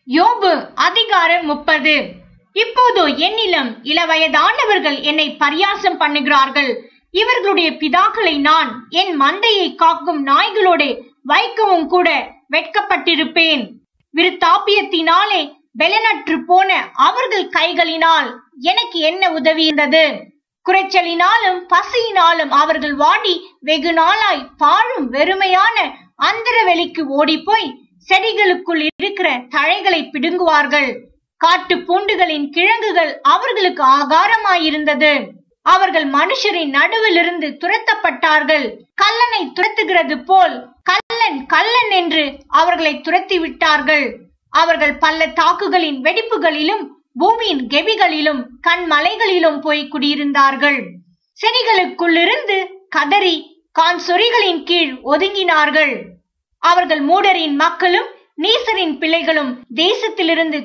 யோபு அதிகாரம் முப்பது இப்போது என்னிலும் இளவயதானவர்கள் என்னை பரியாசம் பண்ணுகிறார்கள் இவர்களுடைய பிதாக்களை நான் என் மந்தையை காக்கும் நாய்களோட வைக்கவும் கூட வெட்கப்பட்டிருப்பேன் விருத்தாப்பியத்தினாலே பெலனற்று போன அவர்கள் கைகளினால் எனக்கு என்ன உதவி இருந்தது குறைச்சலினாலும் பசியினாலும் அவர்கள் வாடி வெகு நாளாய் பாழும் வெறுமையான அந்தரவெளிக்கு ஓடிப்போய் செடிகளுக்குள் இருக்கிற தழைகளை பிடுங்குவார்கள் காட்டு பூண்டுகளின் கிழங்குகள் அவர்களுக்கு ஆகாரமாயிருந்தது அவர்கள் மனுஷரின் நடுவிலிருந்து துரத்தப்பட்டார்கள் கல்லனை துரத்துகிறது போல் கல்லன் கல்லன் என்று அவர்களை துரத்தி விட்டார்கள் அவர்கள் பள்ளத்தாக்குகளின் வெடிப்புகளிலும் பூமியின் கெபிகளிலும் கண்மலைகளிலும் போய் குடியிருந்தார்கள் செடிகளுக்குள்ளிருந்து கதறி கான் சொறிகளின் கீழ் ஒதுங்கினார்கள் அவர்கள் மூடரின் மக்களும் நீசரின் பிள்ளைகளும் தேசத்திலிருந்து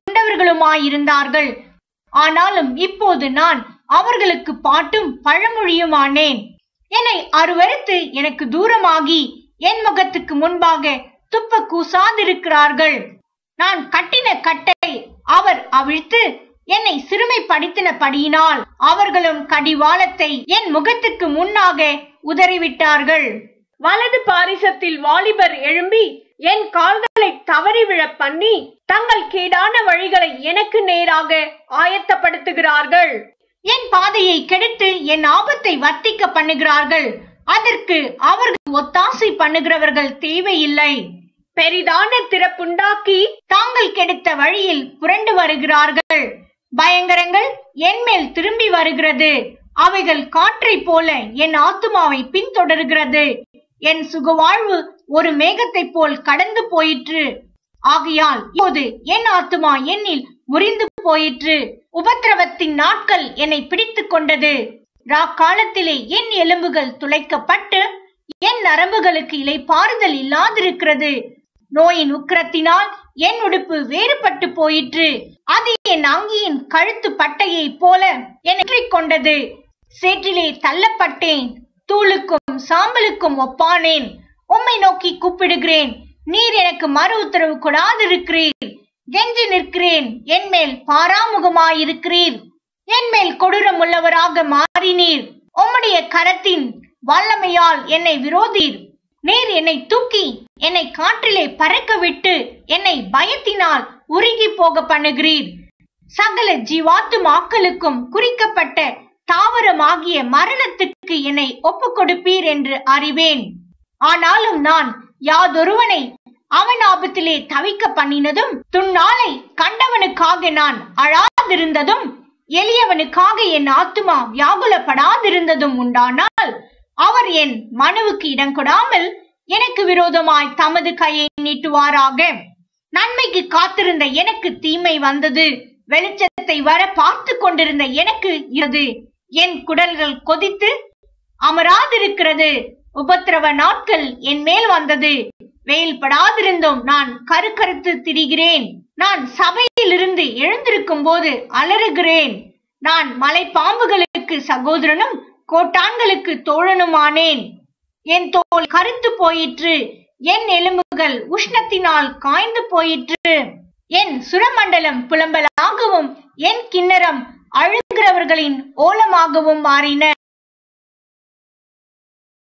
துரத்துண்டவர்களுமாயிருந்தார்கள் ஆனாலும் இப்போது நான் அவர்களுக்கு பாட்டும் பழமொழியுமானேன் என்னை அருவருத்து எனக்கு தூரமாகி என் முகத்துக்கு முன்பாக துப்ப கூசாதிருக்கிறார்கள் நான் கட்டின கட்டை அவர் அவிழ்த்து என்னை சிறுமைப்படுத்தினபடியினால் அவர்களும் கடிவாளத்தை என் முகத்துக்கு முன்னாக உதறிவிட்டார்கள் வலது பாரிசத்தில் வாலிபர் எழும்பி என் கால்களை தவறி விழப் பண்ணி தங்கள் கேடான வழிகளை எனக்கு நேராக ஆயத்தப்படுத்துகிறார்கள் என் பாதையை கெடுத்து என் ஆபத்தை வர்த்திக்க பண்ணுகிறார்கள் அதற்கு அவர்கள் ஒத்தாசை பண்ணுகிறவர்கள் தேவையில்லை பெரிதான திறப்புண்டாக்கி தாங்கள் கெடுத்த வழியில் புரண்டு வருகிறார்கள் பயங்கரங்கள் என் மேல் திரும்பி வருகிறது அவைகள் காற்றைப் போல என் ஆத்துமாவை பின்தொடர்கிறது என் சுகவாழ்வு ஒரு மேகத்தைப் போல் கடந்து போயிற்று ஆகையால் இப்போது என் ஆத்துமா என்னில் முறிந்து போயிற்று உபத்திரவத்தின் நாட்கள் என்னை பிடித்துக் கொண்டது ராக்காலத்திலே என் எலும்புகள் துளைக்கப்பட்டு என் நரம்புகளுக்கு இலைப்பாறுதல் இல்லாதிருக்கிறது நோயின் உக்கிரத்தினால் என் உடுப்பு வேறுபட்டு போயிற்று அது என் அங்கியின் கழுத்து பட்டையைப் போல என்னை கொண்டது சேற்றிலே தள்ளப்பட்டேன் தூளுக்கும் சாம்பலுக்கும் ஒப்பானேன் உம்மை நோக்கி கூப்பிடுகிறேன் நீர் எனக்கு மறு உத்தரவு கொடாதிருக்கிறீர் கெஞ்சி நிற்கிறேன் என் மேல் பாராமுகமாயிருக்கிறீர் என் மேல் கொடூரம் உள்ளவராக மாறினீர் உம்முடைய கரத்தின் வல்லமையால் என்னை விரோதீர் நீர் என்னை தூக்கி என்னை காற்றிலே பறக்க விட்டு என்னை பயத்தினால் உருகி போக பண்ணுகிறீர் சகல ஜீவாத்துமாக்களுக்கும் குறிக்கப்பட்ட தாவரமாகிய மரணத்துக்கு என்னை ஒப்புக் கொடுப்பீர் என்று அறிவேன் ஆனாலும் நான் யாதொருவனை அவன் ஆபத்திலே தவிக்க பண்ணினதும் துன்னாலை கண்டவனுக்காக நான் அழாதிருந்ததும் எளியவனுக்காக என் ஆத்துமா வியாகுலப்படாதிருந்ததும் உண்டானால் அவர் என் மனுவுக்கு இடம் கொடாமல் எனக்கு விரோதமாய் தமது கையை நீட்டுவாராக நன்மைக்கு காத்திருந்த எனக்கு தீமை வந்தது வெளிச்சத்தை வர பார்த்து கொண்டிருந்த எனக்கு இது என் குடல்கள் கொதித்து அமராதிருக்கிறது உபத்திரவ நாட்கள் என் மேல் வந்தது வெயில் படாதிருந்தும் நான் கருக்கருத்து திரிகிறேன் நான் சபையிலிருந்து எழுந்திருக்கும் போது அலறுகிறேன் நான் மலை பாம்புகளுக்கு சகோதரனும் கோட்டான்களுக்கு தோழனுமானேன் என் தோல் கருத்து போயிற்று என் எலும்புகள் உஷ்ணத்தினால் காய்ந்து போயிற்று என் சுரமண்டலம் புலம்பலாகவும் என் கிண்ணறம் அழுகிறவர்களின் ஓலமாகவும் மாறின